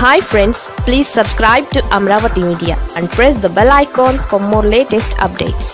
hi friends please subscribe to Amaravati media and press the bell icon for more latest updates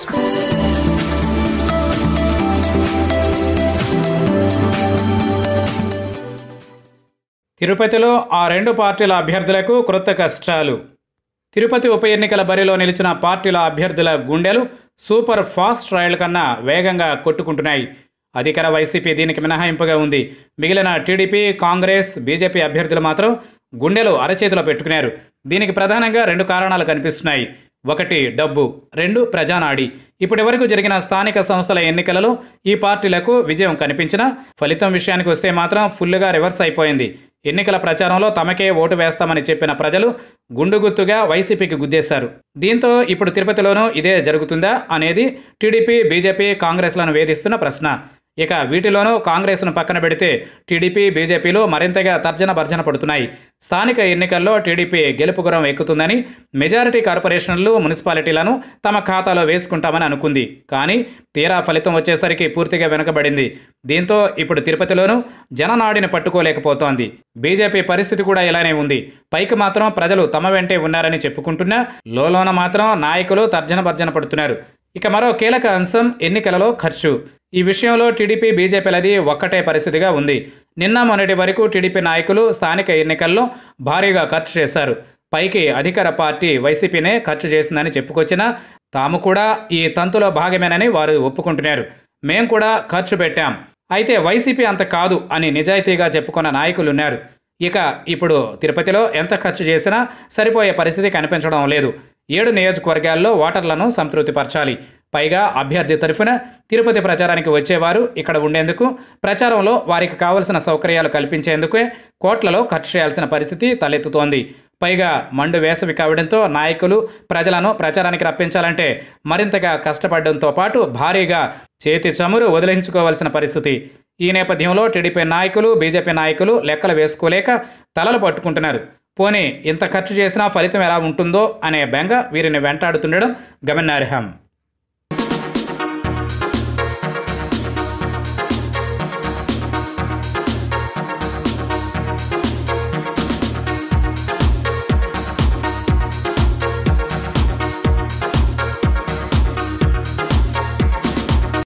తిరుపతిలో ఆ రెండు పార్టీల అభ్యర్థులకు క్రొత్త కష్టాలు తిరుపతి ఉప ఎన్నికల బరిలో నిలిచిన పార్టీల అభ్యర్థుల గుండెలు సూపర్ ఫాస్ట్ రైళ్ల కన్నా వేగంగా కొట్టుకుంటున్నాయి అధికార వైసీపీ దీనికి మినహాయింపుగా ఉంది మిగిలిన టీడీపీ కాంగ్రెస్ బీజేపీ అభ్యర్థులు మాత్రం గుండెలు అరచేతిలో పెట్టుకున్నారు దీనికి ప్రధానంగా రెండు కారణాలు కనిపిస్తున్నాయి ఒకటి డబ్బు రెండు ప్రజానాడి ఇప్పటి వరకు జరిగిన స్థానిక సంస్థల ఎన్నికలలో ఈ పార్టీలకు విజయం కనిపించినా ఫలితం విషయానికి వస్తే మాత్రం ఫుల్లుగా రివర్స్ అయిపోయింది ఎన్నికల ప్రచారంలో తమకే ఓటు వేస్తామని చెప్పిన ప్రజలు గుండుగుత్తుగా వైసీపీకి గుద్దేశారు దీంతో ఇప్పుడు తిరుపతిలోనూ ఇదే జరుగుతుందా అనేది టీడీపీ బీజేపీ కాంగ్రెస్లను వేధిస్తున్న ప్రశ్న ఇక వీటిలోనూ కాంగ్రెస్ను పక్కన పెడితే టీడీపీ బీజేపీలు మరింతగా తర్జన భర్జన పడుతున్నాయి స్థానిక ఎన్నికల్లో టీడీపీ గెలుపు గురం ఎక్కుతుందని మెజారిటీ కార్పొరేషన్లు మున్సిపాలిటీలను తమ ఖాతాలో వేసుకుంటామని అనుకుంది కానీ తీరా ఫలితం వచ్చేసరికి పూర్తిగా వెనుకబడింది దీంతో ఇప్పుడు తిరుపతిలోనూ జననాడిని పట్టుకోలేకపోతోంది బీజేపీ పరిస్థితి కూడా ఇలానే ఉంది పైకి మాత్రం ప్రజలు తమ వెంటే ఉన్నారని చెప్పుకుంటున్నా లోలోన మాత్రం నాయకులు తర్జన భర్జన పడుతున్నారు ఇక మరో కీలక అంశం ఎన్నికలలో ఖర్చు ఈ విషయంలో టీడీపీ బీజేపీలది ఒక్కటే పరిస్థితిగా ఉంది నిన్న మొన్నటి వరకు టీడీపీ నాయకులు స్థానిక ఎన్నికల్లో భారీగా ఖర్చు చేశారు పైకి అధికార పార్టీ వైసీపీనే ఖర్చు చేసిందని చెప్పుకొచ్చినా తాము కూడా ఈ తంతులో భాగమేనని వారు ఒప్పుకుంటున్నారు మేం కూడా ఖర్చు పెట్టాం అయితే వైసీపీ అంత కాదు అని నిజాయితీగా చెప్పుకున్న నాయకులు ఉన్నారు ఇక ఇప్పుడు తిరుపతిలో ఎంత ఖర్చు చేసినా సరిపోయే పరిస్థితి కనిపించడం లేదు ఏడు నియోజకవర్గాల్లో ఓటర్లను సంతృప్తిపరచాలి పైగా అభ్యర్థి తరఫున తిరుపతి ప్రచారానికి వచ్చేవారు ఇక్కడ ఉండేందుకు ప్రచారంలో వారికి కావలసిన సౌకర్యాలు కల్పించేందుకే కోట్లలో ఖర్చు చేయాల్సిన పరిస్థితి తలెత్తుతోంది పైగా మండు వేసవి కావడంతో నాయకులు ప్రజలను ప్రచారానికి రప్పించాలంటే మరింతగా కష్టపడడంతో పాటు భారీగా చేతి చమురు వదిలించుకోవాల్సిన పరిస్థితి ఈ నేపథ్యంలో టీడీపీ నాయకులు బీజేపీ నాయకులు లెక్కలు వేసుకోలేక తలలు పట్టుకుంటున్నారు పోనీ ఇంత ఖర్చు చేసినా ఫలితం ఎలా ఉంటుందో అనే బెంగ వీరిని వెంటాడుతుండడం గమనార్హం